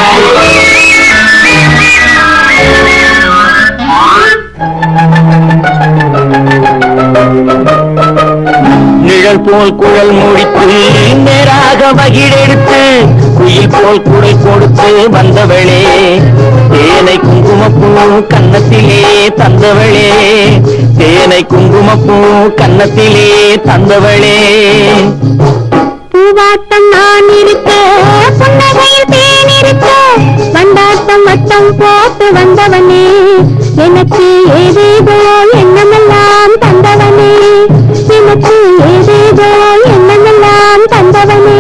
நிழல் போல் குழல் முடித்து நேராக மகிழெடுத்து குயில் போல் குடை கொடுத்து வந்தவளே தேனை குங்குமப்பூ கன்னத்திலே தந்தவளே தேனை குங்குமப்பூ கன்னத்திலே தந்தவளே பூவாட்டம் நான் இருக்க புன்னகையில் தேன் இருக்க வண்டாட்டம் வட்டம் போட்டு வந்தவனே எனக்கு ஏதேதோ எண்ணமெல்லாம் தந்தவனே எனக்கு ஏதேதோ எண்ணமெல்லாம் தந்தவனே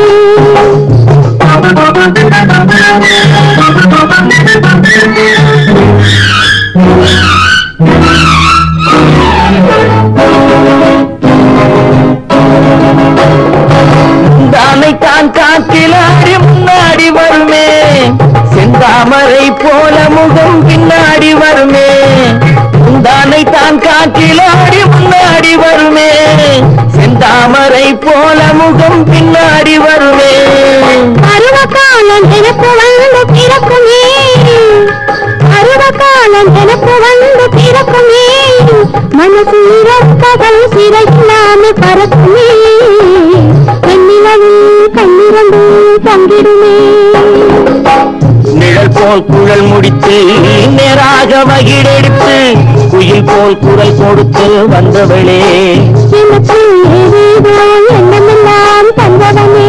தானை தான் காத்திலாடி முன்னாடி வருமே செந்தாமரை போல முகம் பின்னாடி வருமே தானை தான் காற்றிலாடி முன்னாடி வருமே செந்தாமரை போல முகம் பின்னாடி வருமே பருவ காலம் எனக்கு வந்து பிறக்குமே பருவ காலம் எனக்கு வந்து பிறக்குமே மனசு இறப்பதல் சிறையில்லாம பறக்குமே வெண்ணிலவில் கண்ணிரண்டு பங்கிடுமே நிழல் போல் குழல் முடித்து நேராக மகிழெடுத்து குயில் போல் குரல் கொடுத்து வந்தவளே எனக்கு ஏதேதோ எண்ணமெல்லாம் தந்தவனே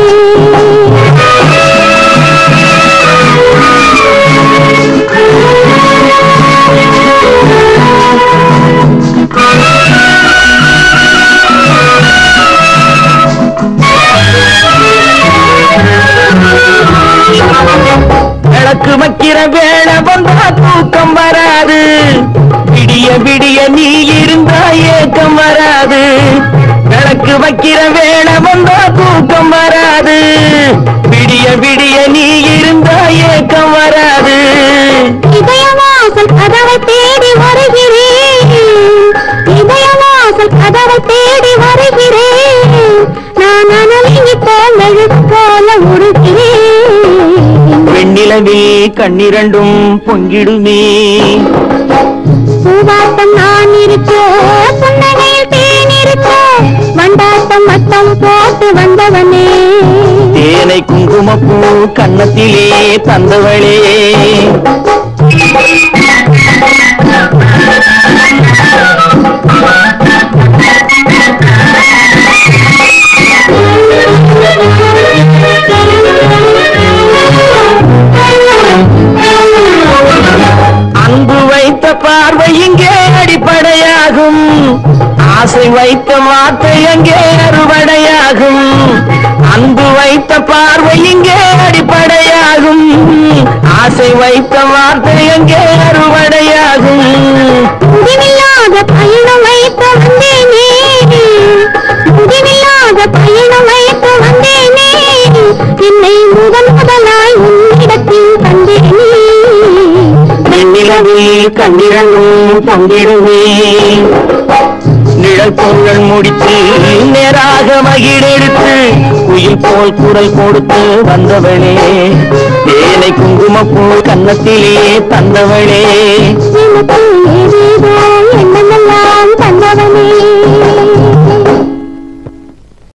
விளக்கு வைக்கிற வேலை வந்தா தூக்கம் வராது விடிய விடிய நீ இருந்தா ஏக்கம் வராது விளக்கு வைக்கிற வேலை வந்தா தூக்கம் வராது விடிய விடிய நீ இருந்தா ஏக்கம் வராது இதயவாசல் கதவை தேடி வருகிறேன் இதயவாசல் கதவை தேடி வருகிறேன் நான் அனலிங்கி போல் மெழுகு போல உருகிறேன் வெண்ணிலவில் கண்ணிரண்டும் பொங்கிடுமே பூவாட்டம் நான் இருக்க புன்னகையில் தேன் இருக்க வண்டாட்டம் மட்டம் போட்டு வந்தவனே தேனை குங்குமப்பூ கன்னத்திலே தந்தவளே அன்பு வைத்த பார்வை இங்கே அடிப்படையாகும் ஆசை வைத்த வார்த்தை அங்கே அறுவடையாகும் அன்பு வைத்த பார்வை இங்கே அடிப்படையாகும் ஆசை வைத்த வார்த்தை அங்கே அறுவடையாகும் முடிவில்லாத பயணம் வைத்து வந்தேனே முடிவில்லாத பயணம் வைத்து வந்தேனே என்னை முதன் முதலாய் உன்னிடத்தில் கண்டேனே வெண்ணிலவில் கண்ணிரண்டும் பங்கிடுமே நிழல் பொங்கல் முடித்து நேராக மகிழெடுத்து குயில் போல் குரல் கொடுத்து வந்தவளே தேனை குங்குமப்பூ கன்னத்திலே தந்தவளே எனக்கு ஏதேதோ எண்ணமெல்லாம் தந்தவனே